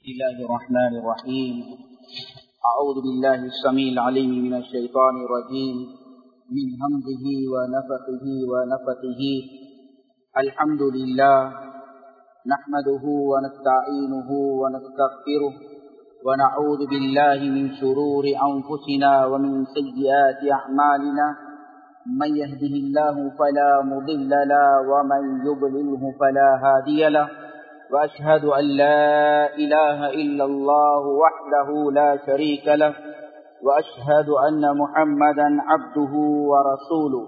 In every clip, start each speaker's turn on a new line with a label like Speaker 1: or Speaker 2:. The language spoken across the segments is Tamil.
Speaker 1: الله الرحمن الرحيم أعوذ بالله السميع العليم من الشيطان الرجيم من همزه ونفخه ونفثه الحمد لله نحمده ونستعينه ونستغفره ونعوذ بالله من شرور أنفسنا ومن سيئات أعمالنا من يهده الله فلا مضل له ومن يضلله فلا هادي له وأشهد أن لا إله إلا الله وحده لا شريك له وأشهد أن محمدا عبده ورسوله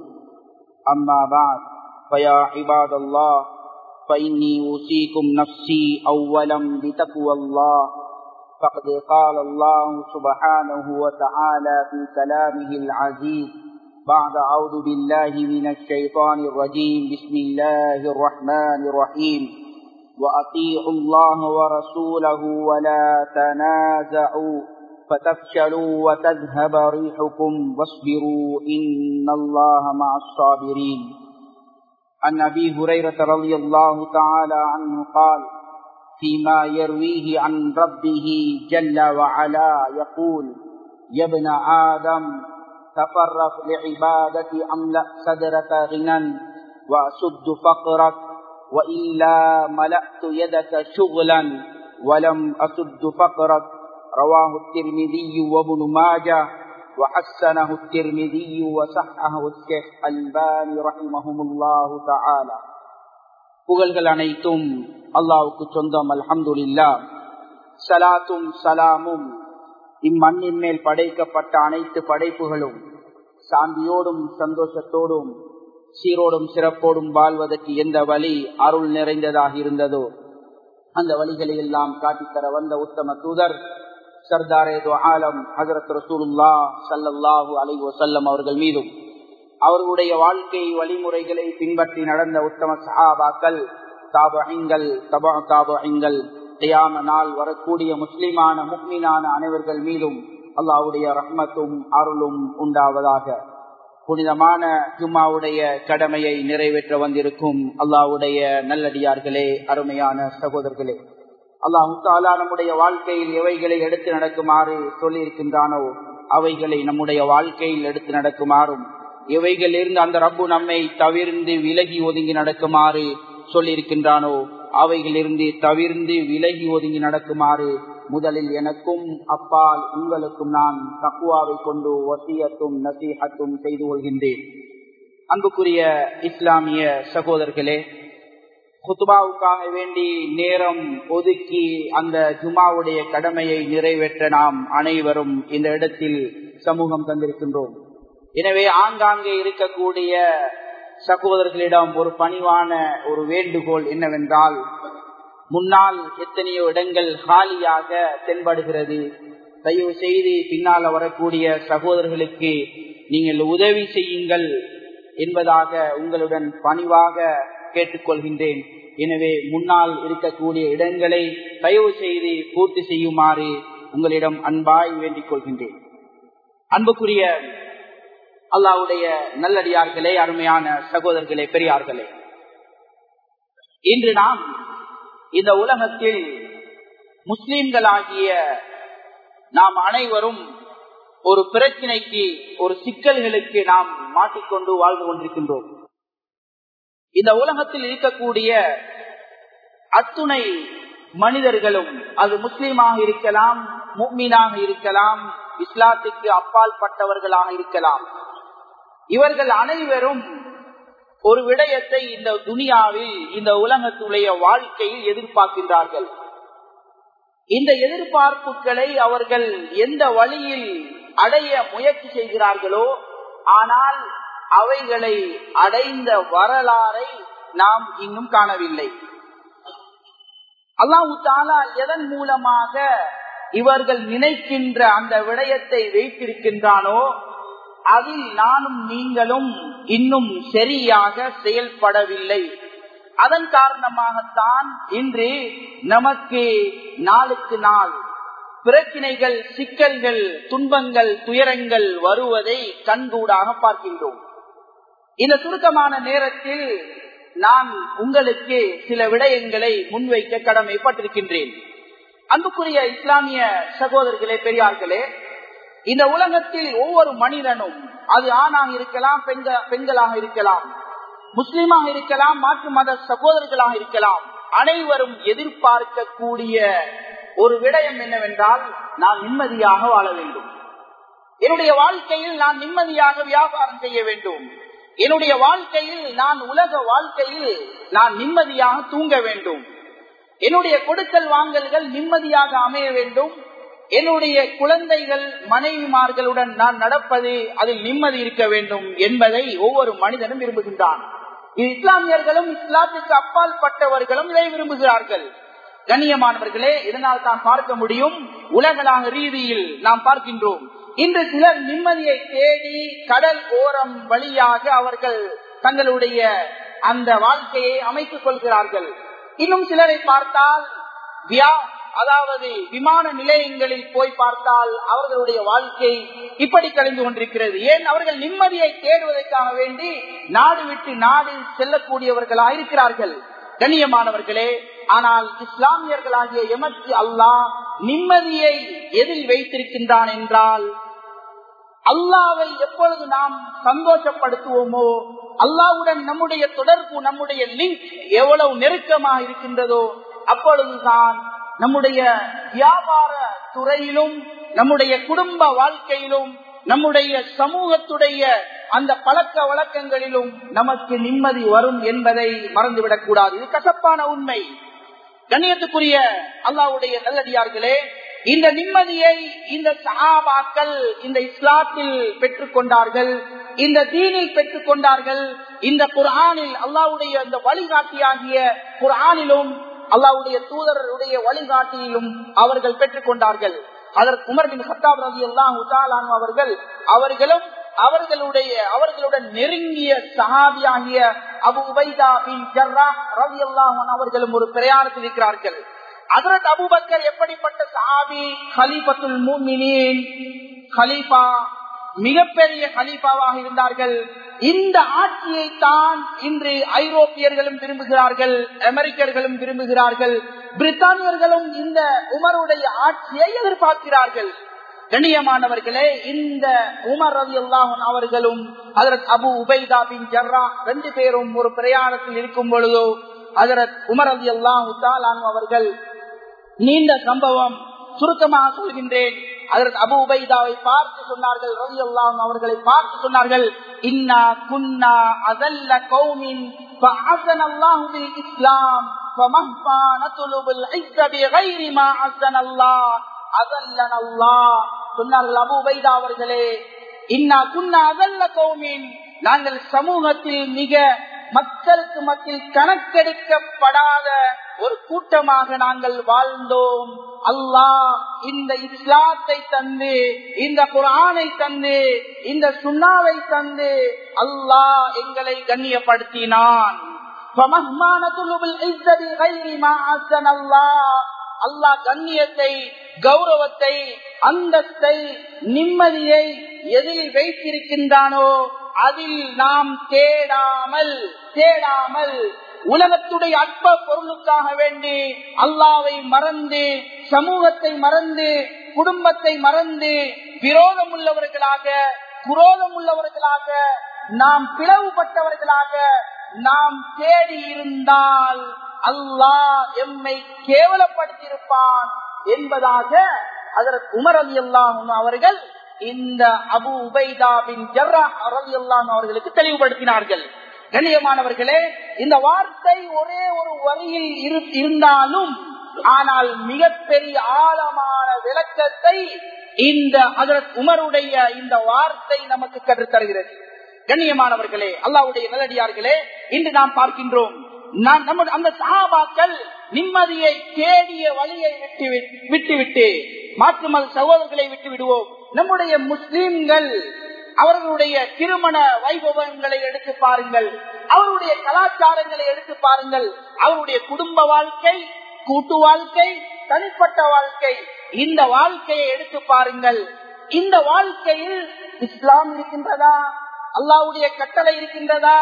Speaker 1: أما بعد فيا عباد الله فإني أوصيكم نفسي أولا بتقوى الله فقد قال الله سبحانه وتعالى في كلامه العزيز بعد أعوذ بالله من الشيطان الرجيم بسم الله الرحمن الرحيم وأطيعوا الله ورسوله ولا تنازعوا فتفشلوا وتذهب ريحكم واصبروا إن الله مع الصابرين عن أبي هريرة رضي الله تعالى عنه قال فيما يرويه عن ربه جل وعلا يقول يا ابن آدم تفرغ لعبادة أملأ صدرك غنى وأسد فقرك وإلا ملأت يدك شغلا ولم أسد فقرك رواه الترمذي وابن ماجه وحسنه الترمذي وصححه الشيخ الباني رحمهم الله تعالى புகழ்கள் அனைத்தும் அல்லாவுக்கு சொந்தம் அல்ஹம்துலில்லா சலாத்தும் சலாமும் இம்மண்ணின் மேல் படைக்கப்பட்ட அனைத்து படைப்புகளும் சாந்தியோடும் சந்தோஷத்தோடும் சீரோடும் சிறப்போடும் வாழ்வதற்கு எந்த வழி அருள் நிறைந்ததாக இருந்ததோ அந்த வழிகளை எல்லாம் காட்டித்தர வந்த உத்தம தூதர் சர்தாரே ஆலம் ஹசரத் ரசூலுல்லா சல்லல்லாஹு அலை வசல்லம் அவர்கள் மீதும் அவர்களுடைய வாழ்க்கை வழிமுறைகளை பின்பற்றி நடந்த உத்தம சஹாபாக்கள் தாபங்கள் தபா தாபங்கள் தியாம நாள் வரக்கூடிய முஸ்லிமான முக்மீனான அனைவர்கள் மீதும் அல்லாவுடைய ரஹ்மத்தும் அருளும் உண்டாவதாக புனிதமான ஜும்மாவுடைய கடமையை நிறைவேற்ற வந்திருக்கும் அல்லாவுடைய நல்லடியார்களே அருமையான சகோதரர்களே அல்லாஹு தாலா நம்முடைய வாழ்க்கையில் எவைகளை எடுத்து நடக்குமாறு சொல்லியிருக்கின்றானோ அவைகளை நம்முடைய வாழ்க்கையில் எடுத்து நடக்குமாறும் எவைகள் இருந்து அந்த ரப்பு நம்மை தவிர்ந்து விலகி ஒதுங்கி நடக்குமாறு சொல்லியிருக்கின்றானோ அவைகளிலிருந்து தவிர்ந்து விலகி ஒதுங்கி நடக்குமாறு முதலில் எனக்கும் அப்பால் உங்களுக்கும் நான் தக்குவாவை கொண்டு வசியத்தும் நசீகத்தும் செய்து கொள்கின்றேன் அன்புக்குரிய இஸ்லாமிய சகோதரர்களே குத்துபாவுக்காக வேண்டி நேரம் ஒதுக்கி அந்த ஜுமாவுடைய கடமையை நிறைவேற்ற நாம் அனைவரும் இந்த இடத்தில் சமூகம் தந்திருக்கின்றோம் எனவே ஆங்காங்கே இருக்கக்கூடிய சகோதரர்களிடம் ஒரு பணிவான ஒரு வேண்டுகோள் என்னவென்றால் முன்னால் எத்தனையோ இடங்கள் காலியாக தென்படுகிறது தயவு செய்து பின்னால் வரக்கூடிய சகோதரர்களுக்கு நீங்கள் உதவி செய்யுங்கள் என்பதாக உங்களுடன் பணிவாக கேட்டுக்கொள்கின்றேன் எனவே முன்னால் இருக்கக்கூடிய இடங்களை தயவு செய்து பூர்த்தி செய்யுமாறு உங்களிடம் அன்பாய் வேண்டிக் கொள்கின்றேன் அன்புக்குரிய அல்லாவுடைய நல்லடியார்களே அருமையான சகோதரர்களே பெரியார்களே இன்று நாம் இந்த உலகத்தில் முஸ்லிம்களாகிய நாம் அனைவரும் ஒரு பிரச்சனைக்கு ஒரு சிக்கல்களுக்கு நாம் மாட்டிக்கொண்டு வாழ்ந்து கொண்டிருக்கின்றோம் இந்த உலகத்தில் இருக்கக்கூடிய அத்துணை மனிதர்களும் அது முஸ்லீமாக இருக்கலாம் முக்மீனாக இருக்கலாம் இஸ்லாத்துக்கு அப்பால் பட்டவர்களாக இருக்கலாம் இவர்கள் அனைவரும் ஒரு விடயத்தை இந்த துனியாவில் இந்த உலகத்துடைய வாழ்க்கையில் எதிர்பார்க்கின்றார்கள் இந்த எதிர்பார்ப்புகளை அவர்கள் எந்த வழியில் அடைய முயற்சி செய்கிறார்களோ ஆனால் அவைகளை அடைந்த வரலாறை நாம் இன்னும் காணவில்லை அல்லாஹு தாலா எதன் மூலமாக இவர்கள் நினைக்கின்ற அந்த விடயத்தை வைத்திருக்கின்றானோ அதில் நானும் நீங்களும் இன்னும் சரியாக செயல்படவில்லை அதன் காரணமாகத்தான் இன்று நமக்கு நாளுக்கு நாள் பிரச்சனைகள் சிக்கல்கள் துன்பங்கள் துயரங்கள் வருவதை கண்கூடாக பார்க்கின்றோம் இந்த சுருக்கமான நேரத்தில் நான் உங்களுக்கு சில விடயங்களை முன்வைக்க கடமைப்பட்டிருக்கின்றேன் அன்புக்குரிய இஸ்லாமிய சகோதரர்களே பெரியார்களே இந்த உலகத்தில் ஒவ்வொரு மனிதனும் அது ஆணாக இருக்கலாம் பெண்கள் பெண்களாக இருக்கலாம் முஸ்லீமாக இருக்கலாம் மாற்று மத சகோதரர்களாக இருக்கலாம் அனைவரும் எதிர்பார்க்கக்கூடிய ஒரு விடயம் என்னவென்றால் நான் நிம்மதியாக வாழ வேண்டும் என்னுடைய வாழ்க்கையில் நான் நிம்மதியாக வியாபாரம் செய்ய வேண்டும் என்னுடைய வாழ்க்கையில் நான் உலக வாழ்க்கையில் நான் நிம்மதியாக தூங்க வேண்டும் என்னுடைய கொடுக்கல் வாங்கல்கள் நிம்மதியாக அமைய வேண்டும் என்னுடைய குழந்தைகள் மனைவிமார்களுடன் நான் நடப்பது அதில் நிம்மதி இருக்க வேண்டும் என்பதை ஒவ்வொரு மனிதனும் விரும்புகின்றான் இஸ்லாமியர்களும் இஸ்லாத்துக்கு அப்பால் பட்டவர்களும் இதை விரும்புகிறார்கள் கண்ணியமானவர்களே இதனால் தான் பார்க்க முடியும் உலகளாக ரீதியில் நாம் பார்க்கின்றோம் இன்று சிலர் நிம்மதியை தேடி கடல் ஓரம் வழியாக அவர்கள் தங்களுடைய அந்த வாழ்க்கையை அமைத்துக் கொள்கிறார்கள் இன்னும் சிலரை பார்த்தால் வியா அதாவது விமான நிலையங்களில் போய் பார்த்தால் அவர்களுடைய வாழ்க்கை இப்படி கழிந்து கொண்டிருக்கிறது ஏன் அவர்கள் நிம்மதியை தேடுவதற்காக வேண்டி நாடு விட்டு நாடு செல்லக்கூடியவர்களாக இருக்கிறார்கள் கண்ணியமானவர்களே ஆனால் இஸ்லாமியர்களாகிய எமக்கு அல்லாஹ் நிம்மதியை எதில் வைத்திருக்கின்றான் என்றால் அல்லாவை எப்பொழுது நாம் சந்தோஷப்படுத்துவோமோ அல்லாவுடன் நம்முடைய தொடர்பு நம்முடைய லிங்க் எவ்வளவு நெருக்கமாக இருக்கின்றதோ அப்பொழுதுதான் நம்முடைய வியாபார துறையிலும் நம்முடைய குடும்ப வாழ்க்கையிலும் நம்முடைய சமூகத்துடைய அந்த பழக்க வழக்கங்களிலும் நமக்கு நிம்மதி வரும் என்பதை மறந்துவிடக் கூடாது இது கசப்பான உண்மை கண்ணியத்துக்குரிய அல்லாவுடைய நல்லடியார்களே இந்த நிம்மதியை இந்த சஹாபாக்கள் இந்த இஸ்லாத்தில் பெற்றுக் கொண்டார்கள் இந்த தீனில் பெற்றுக் கொண்டார்கள் இந்த குர்ஆனில் அல்லாவுடைய அந்த வழிகாட்டியாகிய குர்ஆனிலும் அல்லாவுடைய தூதருடைய வழிகாட்டியிலும் அவர்கள் பெற்றுக் கொண்டார்கள் அதற்கு உமர் பின் ஹத்தாப் ரவி எல்லாம் அவர்கள் அவர்களும் அவர்களுடைய அவர்களுடன் நெருங்கிய சஹாபியாகிய அபு உபைதா பின் ஜர்ரா ரவி அல்லாஹன் அவர்களும் ஒரு பிரயாணத்தில் இருக்கிறார்கள் அதற்கு அபுபக்கர் எப்படிப்பட்ட சஹாபி ஹலீபத்துல் மூமினின் ஹலீஃபா மிகப்பெரிய ஹலீஃபாவாக இருந்தார்கள் இந்த ஆட்சியை தான் இன்று ஐரோப்பியர்களும் விரும்புகிறார்கள் அமெரிக்கர்களும் விரும்புகிறார்கள் பிரித்தானியர்களும் இந்த உமருடைய ஆட்சியை எதிர்பார்க்கிறார்கள் கண்ணியமானவர்களே இந்த உமர் ரவி அல்லாஹன் அவர்களும் அதரத் அபு உபைதா பின் ஜர்ரா ரெண்டு பேரும் ஒரு பிரயாணத்தில் இருக்கும் பொழுதோ அதரத் உமர் ரவி அல்லாஹு அவர்கள் நீண்ட சம்பவம் சுருக்கமாக சொல்கின்றேன் அதற்கு அபு உபைதாவை பார்த்து சொன்னார்கள் ரவி அல்லாம் அவர்களை பார்த்து சொன்னார்கள் இன்னா குன்னா அதல்ல கௌமின் இஸ்லாம் فمهما نطلب العز بغير ما عزنا الله أذلنا الله சொன்னார்கள் அபு உபைதா அவர்களே இன்னா குன்னா அதல்ல கௌமின் நாங்கள் சமூகத்தில் மிக மக்களுக்கு மத்தியில் கணக்கெடுக்கப்படாத ஒரு கூட்டமாக நாங்கள் வாழ்ந்தோம் அல்லாஹ் இந்த இஸ்லாத்தை தந்து இந்த குரானை தந்து இந்த சுண்ணாவை தந்து அல்லாஹ் எங்களை கண்ணியப்படுத்தினான் அல்லாஹ் கண்ணியத்தை கௌரவத்தை அந்தஸ்தை நிம்மதியை எதில் வைத்திருக்கின்றானோ அதில் நாம் தேடாமல் தேடாமல் உலகத்துடைய அற்ப பொருளுக்காக வேண்டி அல்லாவை மறந்து சமூகத்தை மறந்து குடும்பத்தை மறந்து விரோதம் உள்ளவர்களாக குரோதம் உள்ளவர்களாக நாம் பிளவுபட்டவர்களாக நாம் தேடி இருந்தால் அல்லாஹ் எம்மை கேவலப்படுத்தியிருப்பான் என்பதாக அதற்கு உமர் அலி அல்லாஹும் அவர்கள் இந்த அபு உபைதா பின் ஜர்ரா அலி அல்லாஹ் அவர்களுக்கு தெளிவுபடுத்தினார்கள் கண்ணியமானவர்களே இந்த வார்த்தை ஒரே ஒரு வரியில் இருந்தாலும் ஆனால் மிகப்பெரிய ஆழமான விளக்கத்தை இந்த அதற்கு உமருடைய இந்த வார்த்தை நமக்கு கற்றுத்தருகிறது கண்ணியமானவர்களே அல்லாவுடைய நல்லடியார்களே இன்று நாம் பார்க்கின்றோம் நான் நம்ம அந்த சகாபாக்கள் நிம்மதியை தேடிய வழியை விட்டு விட்டுவிட்டு மாற்று மத சகோதரர்களை விட்டு விடுவோம் நம்முடைய முஸ்லிம்கள் அவர்களுடைய திருமண வைபவங்களை எடுத்து பாருங்கள் அவருடைய கலாச்சாரங்களை எடுத்து பாருங்கள் அவருடைய குடும்ப வாழ்க்கை கூட்டு வாழ்க்கை தனிப்பட்ட வாழ்க்கை இந்த வாழ்க்கையை எடுத்து பாருங்கள் இந்த வாழ்க்கையில் இஸ்லாம் இருக்கின்றதா அல்லாவுடைய கட்டளை இருக்கின்றதா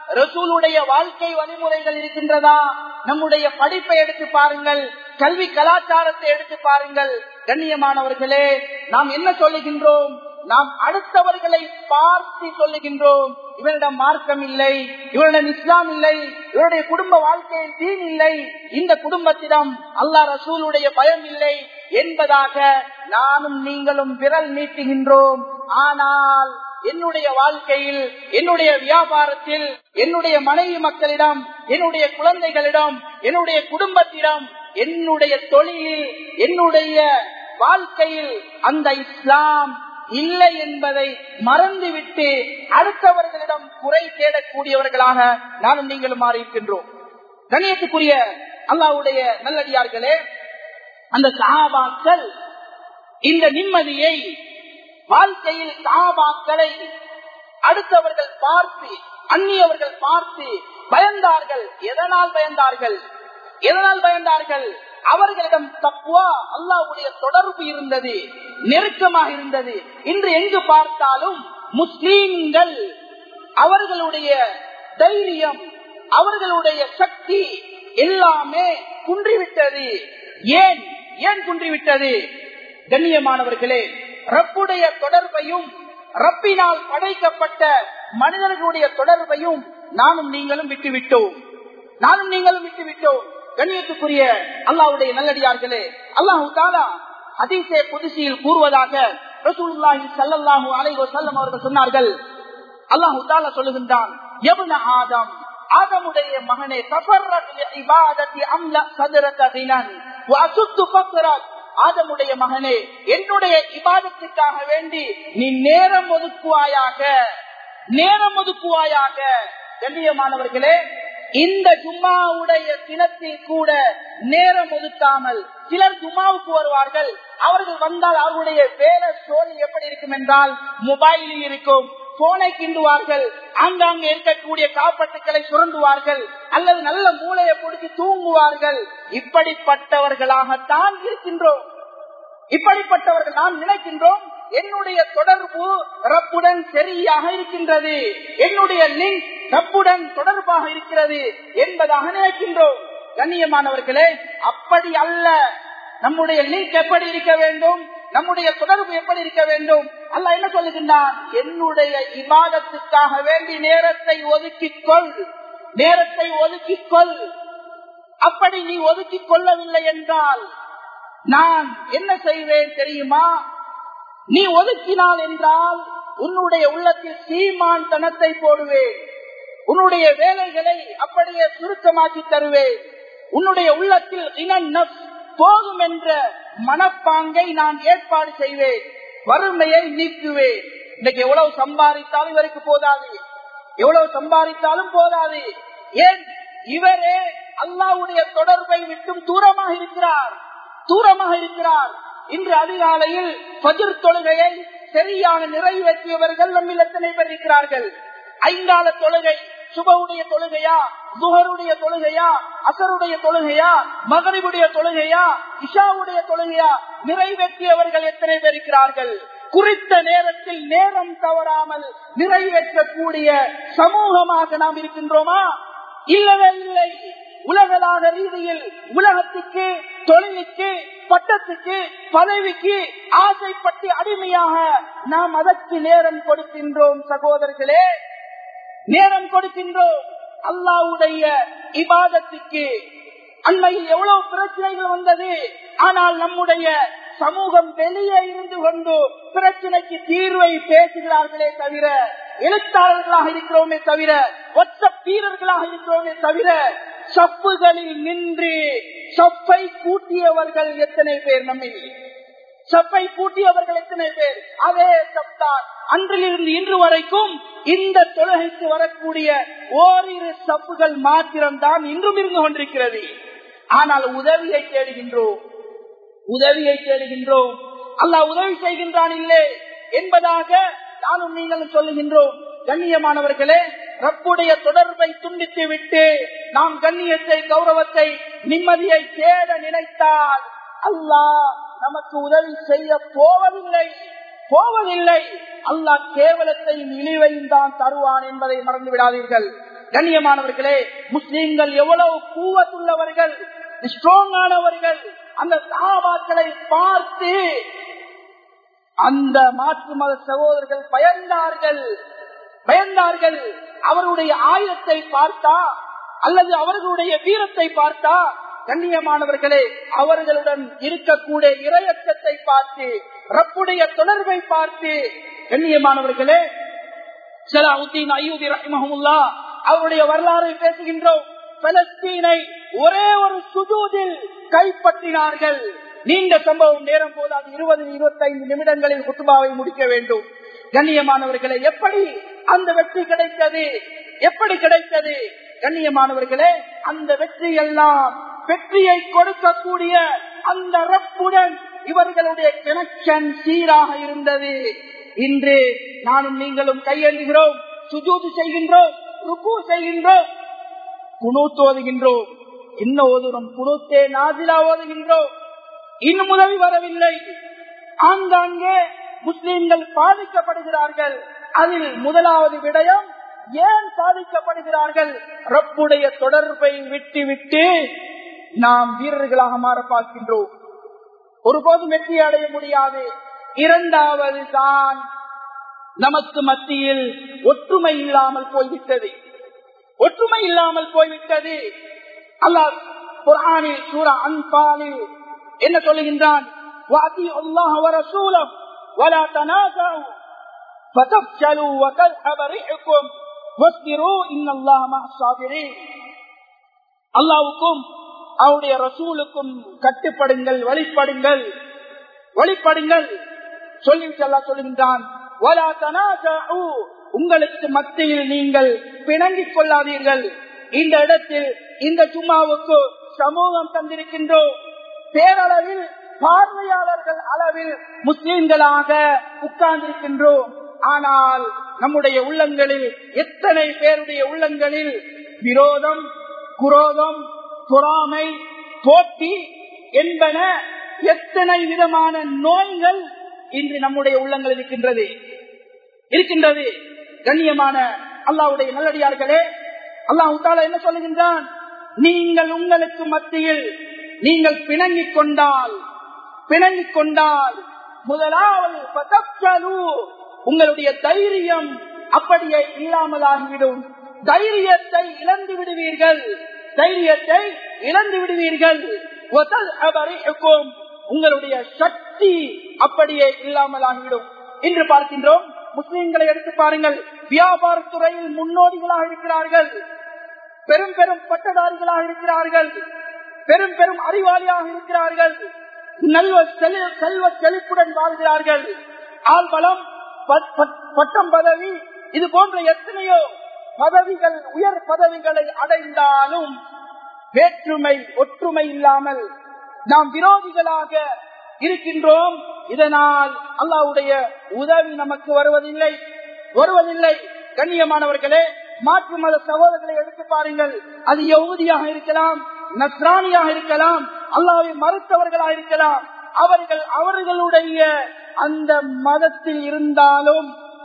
Speaker 1: ரசூலுடைய வாழ்க்கை வழிமுறைகள் இருக்கின்றதா நம்முடைய படிப்பை எடுத்து பாருங்கள் கல்வி கலாச்சாரத்தை எடுத்து பாருங்கள் கண்ணியமானவர்களே நாம் என்ன சொல்லுகின்றோம் நாம் அடுத்தவர்களை பார்த்து சொல்லுகின்றோம் இவரிடம் மார்க்கம் இல்லை இவரிடம் இஸ்லாம் இல்லை இவருடைய குடும்ப வாழ்க்கையில் தீன் இல்லை இந்த குடும்பத்திடம் அல்லா ரசூலுடைய பயம் இல்லை என்பதாக நானும் நீங்களும் விரல் நீட்டுகின்றோம் ஆனால் என்னுடைய வாழ்க்கையில் என்னுடைய வியாபாரத்தில் என்னுடைய மனைவி மக்களிடம் என்னுடைய குழந்தைகளிடம் என்னுடைய குடும்பத்திடம் என்னுடைய தொழிலில் என்னுடைய வாழ்க்கையில் அந்த இஸ்லாம் இல்லை என்பதை மறந்துவிட்டு அடுத்தவர்களிடம் குறை தேடக்கூடியவர்களாக நானும் நீங்களும் மாறியிருக்கின்றோம் கணியத்துக்குரிய அல்லாவுடைய நல்லடியார்களே அந்த சஹாபாக்கள் இந்த நிம்மதியை வாழ்க்கையில் சஹாபாக்களை அடுத்தவர்கள் பார்த்து அந்நியவர்கள் பார்த்து பயந்தார்கள் எதனால் பயந்தார்கள் எதனால் பயந்தார்கள் அவர்களிடம் தப்புவா அல்லாவுடைய தொடர்பு இருந்தது நெருக்கமாக இருந்தது இன்று எங்கு பார்த்தாலும் முஸ்லீம்கள் அவர்களுடைய தைரியம் அவர்களுடைய சக்தி எல்லாமே குன்றிவிட்டது ஏன் ஏன் குன்றிவிட்டது கண்ணியமானவர்களே ரப்புடைய தொடர்பையும் ரப்பினால் படைக்கப்பட்ட மனிதர்களுடைய தொடர்பையும் நானும் நீங்களும் விட்டுவிட்டோம் நானும் நீங்களும் விட்டுவிட்டோம் கண்ணியத்துக்குரிய அல்லாவுடைய நல்லடியார்களே அல்லாஹு தாலா ஹதீசே புதுசியில் கூறுவதாக ரசூலுல்லாஹி ஸல்லல்லாஹு அலைஹி வஸல்லம் அவர்கள் சொன்னார்கள் அல்லாஹு தாலா சொல்லுகின்றான் யப்ன ஆதம் ஆதமுடைய மகனே தஃபர்ரக் லிஇபாதத்தி அம்ல சதரக கினன் வஅசுத்து ஃபக்ரக் ஆதமுடைய மகனே என்னுடைய இபாதத்துக்காக வேண்டி நீ நேரம் ஒதுக்குவாயாக நேரம் ஒதுக்குவாயாக கண்ணியமானவர்களே இந்த ஜும்மாவுடைய தினத்தில் கூட நேரம் ஒதுக்காமல் சிலர் ஜும்மாவுக்கு வருவார்கள் அவர்கள் வந்தால் அவர்களுடைய வேலை சோழல் எப்படி இருக்கும் என்றால் மொபைலில் இருக்கும் போனை கிண்டுவார்கள் ஆங்காங்கே இருக்கக்கூடிய காப்பட்டுக்களை சுரண்டுவார்கள் அல்லது நல்ல மூளையை பிடிச்சி தூங்குவார்கள் இப்படிப்பட்டவர்களாகத்தான் இருக்கின்றோம் இப்படிப்பட்டவர்கள் நாம் நினைக்கின்றோம் என்னுடைய தொடர்பு ரப்புடன் சரியாக இருக்கின்றது என்னுடைய லிங்க் ரப்புடன் தொடர்பாக இருக்கிறது என்பதாக நினைக்கின்றோம் கண்ணியமானவர்களே அப்படி அல்ல நம்முடைய லிங்க் எப்படி இருக்க வேண்டும் நம்முடைய தொடர்பு எப்படி இருக்க வேண்டும் அல்ல என்ன சொல்லுகின்றான் என்னுடைய இபாதத்துக்காக வேண்டி நேரத்தை ஒதுக்கிக் கொள் நேரத்தை ஒதுக்கிக் கொள் அப்படி நீ ஒதுக்கிக் கொள்ளவில்லை என்றால் நான் என்ன செய்வேன் தெரியுமா நீ ஒதுக்கினால் என்றால் உன்னுடைய உள்ளத்தில் சீமான் தனத்தை போடுவேன் உன்னுடைய வேலைகளை அப்படியே சுருக்கமாக்கி தருவேன் உன்னுடைய உள்ளத்தில் இனன் போகும் என்ற மனப்பாங்கை நான் ஏற்பாடு செய்வேன் வறுமையை நீக்குவேன் இன்னைக்கு எவ்வளவு சம்பாதித்தாலும் இவருக்கு போதாது எவ்வளவு சம்பாதித்தாலும் போதாது ஏன் இவரே அல்லாவுடைய தொடர்பை விட்டும் தூரமாக இருக்கிறார் தூரமாக இருக்கிறார் இன்று அதிகாலையில் பஜிர் தொழுகையை சரியான நிறைவேற்றியவர்கள் நம்மில் எத்தனை பேர் இருக்கிறார்கள் ஐந்தால தொழுகை சுபவுடைய தொழுகையா துஹருடைய தொழுகையா அசருடைய தொழுகையா மகரிபுடைய தொழுகையா இஷாவுடைய தொழுகையா நிறைவேற்றியவர்கள் எத்தனை பேர் இருக்கிறார்கள் குறித்த நேரத்தில் நேரம் தவறாமல் நிறைவேற்றக்கூடிய சமூகமாக நாம் இருக்கின்றோமா இல்லவே இல்லை உலகளாக ரீதியில் உலகத்துக்கு தொழிலுக்கு பட்டத்துக்கு பதவிக்கு ஆசைப்பட்டு அடிமையாக நாம் அதற்கு நேரம் கொடுக்கின்றோம் சகோதரர்களே நேரம் கொடுக்கின்றோம் அல்லாவுடைய இபாதத்துக்கு அண்மையில் எவ்வளவு பிரச்சனைகள் வந்தது ஆனால் நம்முடைய சமூகம் வெளியே இருந்து கொண்டு பிரச்சனைக்கு தீர்வை பேசுகிறார்களே தவிர எழுத்தாளர்களாக இருக்கிறோமே தவிர ஒத்த வீரர்களாக இருக்கிறோமே தவிர சப்புகளில் நின்று சப்பை கூட்டியவர்கள் எத்தனை பேர் நம்மில் சப்பை கூட்டியவர்கள் எத்தனை பேர் அதே சப்தான் அன்றிலிருந்து இன்று வரைக்கும் இந்த தொழுகைக்கு வரக்கூடிய ஓரிரு சப்புகள் மாத்திரம்தான் இன்றும் இருந்து கொண்டிருக்கிறது ஆனால் உதவியை தேடுகின்றோம் உதவியை தேடுகின்றோம் அல்லாஹ் உதவி செய்கின்றான் இல்லை என்பதாக நானும் நீங்களும் சொல்லுகின்றோம் கண்ணியமானவர்களே ரப்புடைய தொடர்பை துண்டித்து விட்டு நாம் கண்ணியத்தை கௌரவத்தை நிம்மதியை தேட நினைத்தால் அல்லாஹ் நமக்கு உதவி செய்ய போவதில்லை போவதில்லை அல்லாஹ் கேவலத்தையும் இழிவையும் தான் தருவான் என்பதை மறந்து விடாதீர்கள் கண்ணியமானவர்களே முஸ்லீம்கள் எவ்வளவு கூவத்துள்ளவர்கள் ஸ்ட்ராங்கானவர்கள் அந்த சாபாக்களை பார்த்து அந்த மாற்று மத சகோதரர்கள் பயந்தார்கள் பயந்தார்கள் அவருடைய ஆயுதத்தை பார்த்தா அல்லது அவர்களுடைய வீரத்தை பார்த்தா கண்ணியமானவர்களே அவர்களுடன் இருக்கக்கூடிய இரையச்சத்தை பார்த்து ரப்புடைய தொடர்பை பார்த்து கண்ணியமானவர்களே சலாவுத்தீன் அய்யூதி ரஹிமஹமுல்லா அவருடைய வரலாறை பேசுகின்றோம் பலஸ்தீனை ஒரே ஒரு சுஜூதில் கைப்பற்றினார்கள் நீண்ட சம்பவம் நேரம் போது அது இருபது இருபத்தைந்து நிமிடங்களில் குத்துபாவை முடிக்க வேண்டும் கண்ணியமானவர்களே எப்படி அந்த வெற்றி கிடைத்தது எப்படி கிடைத்தது கண்ணியமானவர்களே அந்த வெற்றி எல்லாம் வெற்றியை கொடுக்கக்கூடிய அந்த ரப்புடன் இவர்களுடைய கனெக்ஷன் சீராக இருந்தது இன்று நானும் நீங்களும் கையெழுகிறோம் சுஜூது செய்கின்றோம் ருக்கு செய்கின்றோம் குணூத்து ஓதுகின்றோம் இன்னும் ஓதுறோம் குணூத்தே நாதிலா ஓதுகின்றோம் இன்னும் உதவி வரவில்லை ஆங்காங்கே முஸ்லிம்கள் பாதிக்கப்படுகிறார்கள் அதில் முதலாவது விடயம் ஏன் பாதிக்கப்படுகிறார்கள் ரப்புடைய தொடர்பை விட்டு விட்டு நாம் வீரர்களாக மாற பார்க்கின்றோம் ஒருபோதும் வெற்றி அடைய முடியாது இரண்டாவது தான் நமக்கு மத்தியில் ஒற்றுமை இல்லாமல் போய்விட்டது ஒற்றுமை இல்லாமல் போய்விட்டது அல்லாஹ் குரானில் சூரா அன்பாலில் என்ன சொல்லுகின்றான் وَأَطِيعُوا وَرَسُولَهُ وَلَا تَنَازَعُوا فَتَفْشَلُوا وَتَذْهَبَ رِيحُكُمْ وَاصْبِرُوا إِنَّ اللَّهَ مَعَ الصَّابِرِينَ அல்லாவுக்கும் அவருடைய ரசூலுக்கும் கட்டுப்படுங்கள் வழிபடுங்கள் வழிபடுங்கள் சொல்லிவிட்டு அல்லா சொல்லுகின்றான் உங்களுக்கு மத்தியில் நீங்கள் பிணங்கிக் கொள்ளாதீர்கள் இந்த இடத்தில் இந்த சும்மாவுக்கு சமூகம் தந்திருக்கின்றோம் பேரளவில் பார்வையாளர்கள் அளவில் முஸ்லிம்களாக உட்கார்ந்திருக்கின்றோம் ஆனால் நம்முடைய உள்ளங்களில் எத்தனை பேருடைய உள்ளங்களில் விரோதம் குரோதம் பொறாமை போட்டி என்பன எத்தனை விதமான நோய்கள் இன்று நம்முடைய உள்ளங்கள் இருக்கின்றது இருக்கின்றது கண்ணியமான அல்லாவுடைய நல்லடியார்களே அல்லாஹு தாலா என்ன சொல்லுகின்றான் நீங்கள் உங்களுக்கு மத்தியில் நீங்கள் பிணங்கிக் கொண்டால் பிணங்கிக் கொண்டால் முதலாவது பதப்சலு, உங்களுடைய தைரியம் அப்படியே இல்லாமலாகிவிடும் தைரியத்தை இழந்து விடுவீர்கள் தைரியத்தை இழந்து விடுவீர்கள் வதல் அபரிஹுக்கும், உங்களுடைய சக்தி அப்படியே இல்லாமலாகிவிடும் என்று பார்க்கின்றோம் முஸ்லிம்களை எடுத்து பாருங்கள் வியாபாரத்துறையில் முன்னோடிகளாக இருக்கிறார்கள் பெரும் பெரும் பட்டதாரிகளாக இருக்கிறார்கள் பெரும் பெரும் அறிவாளியாக இருக்கிறார்கள் நல்ல செல்- செல்வ செழிப்புடன் வாழ்கிறார்கள் ஆள்பலம் ப- ப- பட்டம் பதவி இது போன்ற எத்தனையோ பதவிகள் உயர் பதவிகளை அடைந்தாலும் வேற்றுமை ஒற்றுமை இல்லாமல் நாம் விரோதிகளாக இருக்கின்றோம் இதனால் அல்லாவுடைய உதவி நமக்கு வருவதில்லை வருவதில்லை கண்ணியமானவர்களே மாற்று மத சகோதரர்களை எடுத்து பாருங்கள் அது யகுதியாக இருக்கலாம் நஸ்ரானியாக இருக்கலாம் அல்லாவை மறுத்தவர்களாக இருக்கலாம் அவர்கள் அவர்களுடைய அந்த மதத்தில் இருந்தாலும்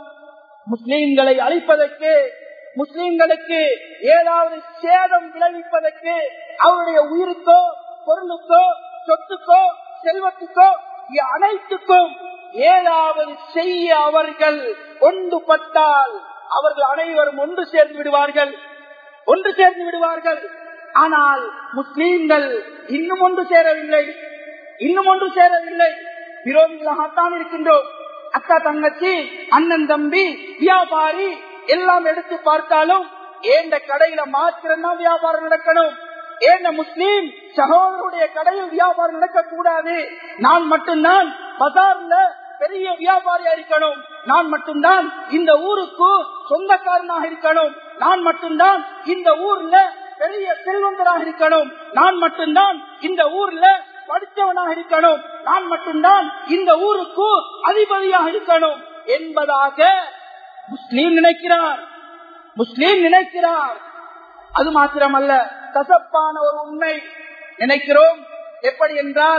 Speaker 1: முஸ்லீம்களை அழிப்பதற்கு முஸ்லீம்களுக்கு ஏதாவது சேதம் விளைவிப்பதற்கு அவருடைய உயிருக்கோ பொருளுக்கோ சொத்துக்கோ செல்வத்துக்கோ இ- அனைத்துக்கும் ஏதாவது செய்ய அவர்கள் ஒன்றுபட்டால் அவர்கள் அனைவரும் ஒன்று சேர்ந்து விடுவார்கள் ஒன்று சேர்ந்து விடுவார்கள் ஆனால் முஸ்லீம்கள் இன்னும் ஒன்று சேரவில்லை இன்னும் ஒன்று சேரவில்லை விரோதிகளாகத்தான் இருக்கின்றோம் அக்கா தங்கச்சி அண்ணன் தம்பி வியாபாரி எல்லாம் எடுத்து பார்த்தாலும் ஏண்ட கடையில மாத்திரம்தான் வியாபாரம் நடக்கணும் ஏண்ட முஸ்லீம் சகோதரருடைய கடையில் வியாபாரம் நடக்க கூடாது நான் மட்டும்தான் பஜார்ல பெரிய வியாபாரியா இருக்கணும் நான் மட்டும்தான் இந்த ஊருக்கு சொந்தக்காரனாக இருக்கணும் நான் மட்டும்தான் இந்த ஊர்ல பெரிய செல்வந்தராக இருக்கணும் நான் மட்டும்தான் இந்த ஊர்ல படித்தவனாக இருக்கணும் நான் மட்டும்தான் இந்த ஊருக்கு அதிபதியாக இருக்கணும் என்பதாக முஸ்லீம் நினைக்கிறார் முஸ்லீம் நினைக்கிறார் அது மாத்திரமல்ல கசப்பான ஒரு உண்மை நினைக்கிறோம் எப்படி என்றால்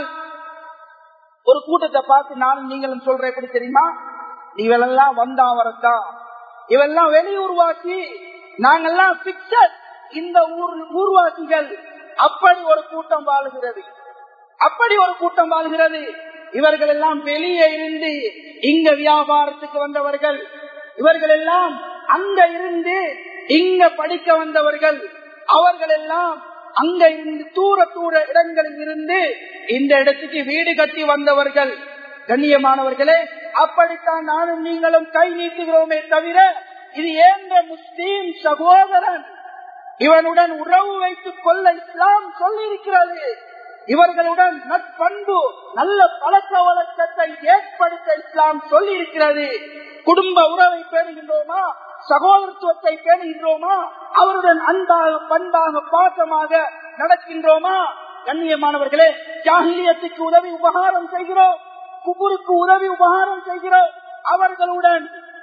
Speaker 1: ஒரு கூட்டத்தை பார்த்து நானும் நீங்களும் சொல்ற எப்படி தெரியுமா இவெல்லாம் வந்தா வரத்தா இவெல்லாம் வெளியூர்வாசி நாங்கெல்லாம் பிக்சர் இந்த ஊர் ஊர்வாசிகள் அப்படி ஒரு கூட்டம் வாழுகிறது அப்படி ஒரு கூட்டம் வாழ்கிறது இவர்கள் எல்லாம் வெளியே இருந்து இங்க வியாபாரத்துக்கு வந்தவர்கள் இவர்கள் எல்லாம் அங்க இருந்து இங்க படிக்க வந்தவர்கள் அவர்கள் எல்லாம் அங்க இருந்து தூர தூர இடங்களில் இருந்து இந்த இடத்துக்கு வீடு கட்டி வந்தவர்கள் கண்ணியமானவர்களே அப்படித்தான் நானும் நீங்களும் கை நீட்டுகிறோமே தவிர இது ஏந்த முஸ்லீம் சகோதரன் இவனுடன் உறவு வைத்துக் கொள்ள இஸ்லாம் சொல்லியிருக்கிறது இவர்களுடன் நட்பண்பு நல்ல பழக்க வழக்கத்தை ஏற்படுத்த இஸ்லாம் சொல்லி இருக்கிறது குடும்ப உறவை பேணுகின்றோமா சகோதரத்துவத்தை பேணுகின்றோமா அவருடன் அன்பாக பண்பாக பாசமாக நடக்கின்றோமா கண்ணியமானவர்களே ஜாகிலியத்துக்கு உதவி உபகாரம் செய்கிறோம் குபுருக்கு உதவி உபகாரம் செய்கிறோம் அவர்களுடன்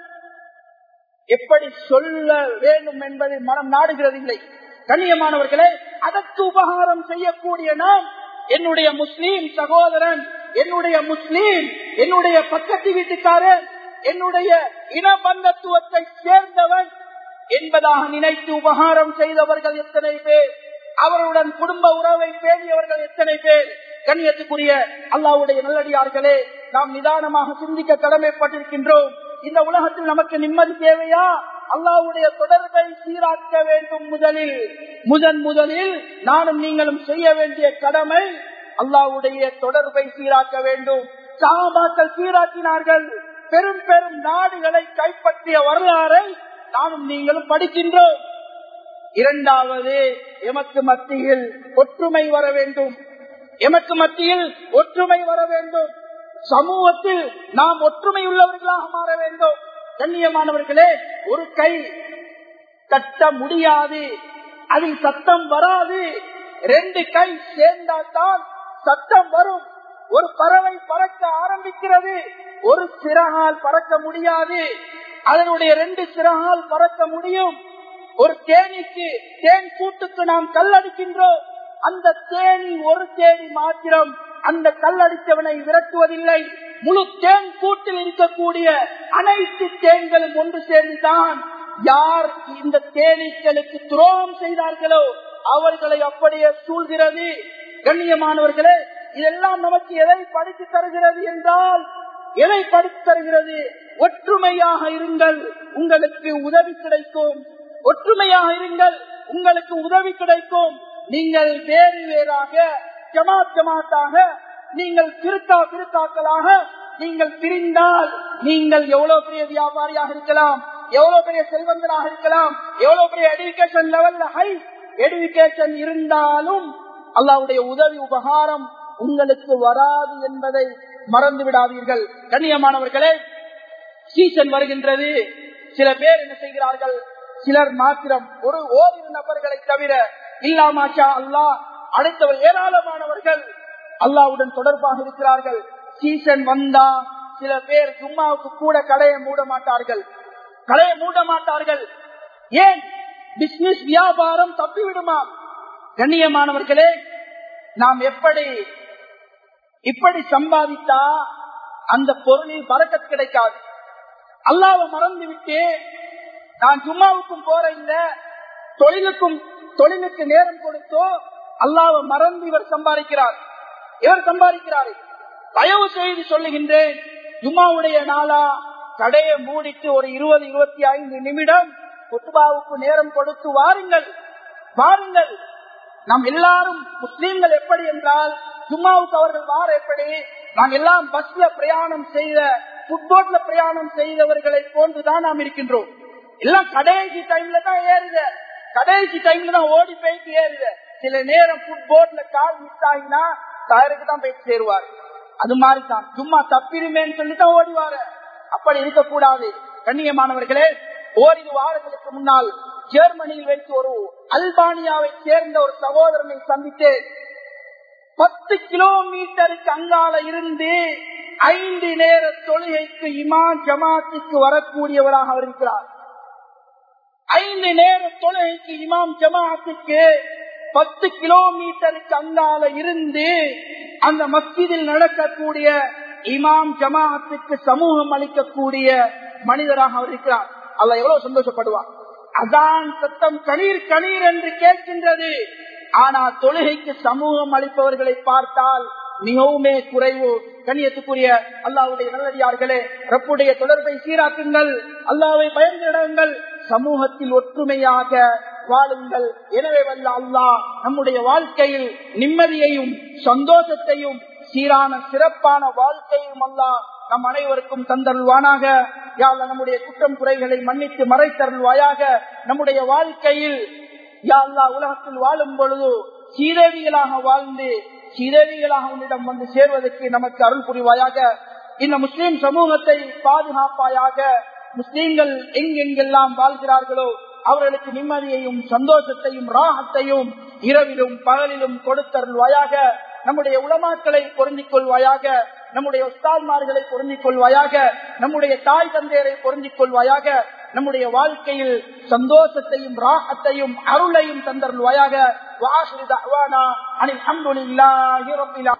Speaker 1: எப்படி சொல்ல வேண்டும் என்பதை மனம் நாடுகிறது இல்லை கண்ணியமானவர்களே அதற்கு உபகாரம் செய்யக்கூடிய நாம் என்னுடைய முஸ்லீம் சகோதரன் என்னுடைய முஸ்லீம் என்னுடைய பக்கத்து வீட்டுக்காரன் என்னுடைய இனபந்தத்துவத்தை சேர்ந்தவன் என்பதாக நினைத்து உபகாரம் செய்தவர்கள் எத்தனை பேர் அவருடன் குடும்ப உறவை பேணியவர்கள் எத்தனை பேர் கண்ணியத்துக்குரிய அல்லாவுடைய நல்லடியார்களே நாம் நிதானமாக சிந்திக்க கடமைப்பட்டிருக்கின்றோம் இந்த உலகத்தில் நமக்கு நிம்மதி தேவையா அல்லாவுடைய தொடர்பை சீராக்க வேண்டும் முதலில் முதன் முதலில் நானும் நீங்களும் செய்ய வேண்டிய கடமை அல்லாவுடைய தொடர்பை சீராக்க வேண்டும் சாபாக்கள் சீராக்கினார்கள் பெரும் பெரும் நாடுகளை கைப்பற்றிய வரலாறை நானும் நீங்களும் படிக்கின்றோம் இரண்டாவது எமக்கு மத்தியில் ஒற்றுமை வர வேண்டும் எமக்கு மத்தியில் ஒற்றுமை வர வேண்டும் சமூகத்தில் நாம் ஒற்றுமை உள்ளவர்களாக மாற வேண்டும் கண்ணியமானவர்களே ஒரு கை தட்ட முடியாது அதில் சத்தம் வராது ரெண்டு கை சேர்ந்தால்தான் சத்தம் வரும் ஒரு பறவை பறக்க ஆரம்பிக்கிறது ஒரு சிறகால் பறக்க முடியாது அதனுடைய ரெண்டு சிறகால் பறக்க முடியும் ஒரு தேனிக்கு தேன் கூட்டுக்கு நாம் கல்லடிக்கின்றோம் அந்த தேனி ஒரு தேனி மாத்திரம் அந்த கல்லடித்தவனை விரட்டுவதில்லை முழு தேன் கூட்டில் இருக்கக்கூடிய அனைத்து தேன்களும் ஒன்று சேர்ந்துதான் யார் இந்த தேனீக்களுக்கு துரோகம் செய்தார்களோ அவர்களை அப்படியே சூழ்கிறது கண்ணியமானவர்களே இதெல்லாம் நமக்கு எதை படித்து தருகிறது என்றால் எதை படித்து தருகிறது ஒற்றுமையாக இருங்கள் உங்களுக்கு உதவி கிடைக்கும் ஒற்றுமையாக இருங்கள் உங்களுக்கு உதவி கிடைக்கும் நீங்கள் வேறு வேறாக ஜமாத் ஜமாத்தாக நீங்கள் திருத்தா திருத்தாக்களாக நீங்கள் பிரிந்தால் நீங்கள் எவ்வளவு பெரிய வியாபாரியாக இருக்கலாம் எவ்வளவு பெரிய செல்வந்தராக இருக்கலாம் எவ்வளவு பெரிய எடுக்கேஷன் லெவல்ல ஹை எடுக்கேஷன் இருந்தாலும் அல்லாவுடைய உதவி உபகாரம் உங்களுக்கு வராது என்பதை மறந்து விடாதீர்கள் கண்ணியமானவர்களே சீசன் வருகின்றது சில பேர் என்ன செய்கிறார்கள் சிலர் மாத்திரம் ஒரு ஓரிரு நபர்களை தவிர இல்லாமாஷா அல்லா அனைத்தவர் ஏராளமானவர்கள் அல்லாவுடன் தொடர்பாக இருக்கிறார்கள் சீசன் வந்தா சில பேர் சும்மாவுக்கு கூட கடையை மூட மாட்டார்கள் கடையை மூட மாட்டார்கள் ஏன் பிசினஸ் வியாபாரம் தப்பிவிடுமா கண்ணியமானவர்களே நாம் எப்படி இப்படி சம்பாதித்தா அந்த பொருளில் பறக்கத் கிடைக்காது அல்லாவை மறந்து விட்டு நான் ஜும்மாவுக்கும் போற இந்த தொழிலுக்கும் தொழிலுக்கு நேரம் கொடுத்தோ அல்லாவை மறந்து இவர் சம்பாதிக்கிறார் இவர் சம்பாதிக்கிறார் தயவு செய்து சொல்லுகின்றேன் ஜும்மாவுடைய நாளா கடையை மூடிட்டு ஒரு இருபது இருபத்தி ஐந்து நிமிடம் குத்துபாவுக்கு நேரம் கொடுத்து வாருங்கள் வாருங்கள் நாம் எல்லாரும் முஸ்லீம்கள் எப்படி என்றால் ஜும்மாவுக்கு அவர்கள் வார எப்படி நாம் எல்லாம் பஸ்ல பிரயாணம் செய்த புட்போட்ல பிரயாணம் செய்தவர்களை போன்றுதான் நாம் இருக்கின்றோம் எல்லாம் கடைசி டைம்ல தான் ஏறுத கடைசி டைம்ல தான் ஓடி போயிட்டு ஏறுத சில நேரம் புட்போட்ல கால் மிஸ் ஆகினா டயருக்கு தான் போயிட்டு சேருவாரு அது மாதிரி தான் சும்மா தப்பிருமேன்னு சொல்லி தான் ஓடிவாரு அப்படி இருக்கக்கூடாது கண்ணியமானவர்களே ஓரிரு வாரங்களுக்கு முன்னால் ஜெர்மனியில் வைத்து ஒரு அல்பானியாவை சேர்ந்த ஒரு சகோதரனை சந்தித்தேன் பத்து கிலோமீட்டருக்கு அங்கால இருந்து ஐந்து நேர தொழுகைக்கு இமான் ஜமாத்துக்கு வரக்கூடியவராக அவர் இருக்கிறார் ஐந்து நேர தொழுகைக்கு இமாம் ஜமாத்துக்கு பத்து கிலோமீட்டருக்கு அங்கால இருந்து அந்த மஸ்ஜிதில் நடக்கக்கூடிய இமாம் ஜமாத்துக்கு சமூகம் அளிக்கக்கூடிய மனிதராக அவர் இருக்கிறார் அல்ல எவ்வளவு சந்தோஷப்படுவார் அதான் சத்தம் கணீர் கணீர் என்று கேட்கின்றது ஆனா தொழுகைக்கு சமூகம் அளிப்பவர்களை பார்த்தால் மிகவுமே குறைவு கண்ணியத்துக்குரிய அல்லாவுடைய நல்லடியார்களே ரப்புடைய தொடர்பை சீராக்குங்கள் அல்லாவை பயந்திடங்கள் சமூகத்தில் ஒற்றுமையாக வாழுங்கள் எனவே வல்ல அல்லாஹ் நம்முடைய வாழ்க்கையில் நிம்மதியையும் சந்தோஷத்தையும் சீரான சிறப்பான வாழ்க்கையும் அல்லாஹ் நம் அனைவருக்கும் தந்தருள்வானாக யாழ் நம்முடைய குற்றம் குறைகளை மன்னித்து மறைத்தருள்வாயாக நம்முடைய வாழ்க்கையில் யாழ்லா உலகத்தில் வாழும் பொழுது சீதேவிகளாக வாழ்ந்து சீதேவிகளாக உன்னிடம் வந்து சேர்வதற்கு நமக்கு அருள் புரிவாயாக இந்த முஸ்லிம் சமூகத்தை பாதுகாப்பாயாக முஸ்லீம்கள் எங்கெங்கெல்லாம் வாழ்கிறார்களோ அவர்களுக்கு நிம்மதியையும் சந்தோஷத்தையும் ராகத்தையும் இரவிலும் பகலிலும் கொடுத்தருள்வாயாக நம்முடைய உளமாக்களை பொருந்திக் கொள்வாயாக நம்முடைய உஸ்தால்மார்களை பொருந்திக் கொள்வாயாக நம்முடைய தாய் தந்தையரை பொருந்திக் கொள்வாயாக நம்முடைய வாழ்க்கையில் சந்தோஷத்தையும் ராகத்தையும் அருளையும் தந்தருள்வாயாக வாசிரி தஹ்வானா அனில் அல்ஹம்துலில்லாஹி ரப்பில்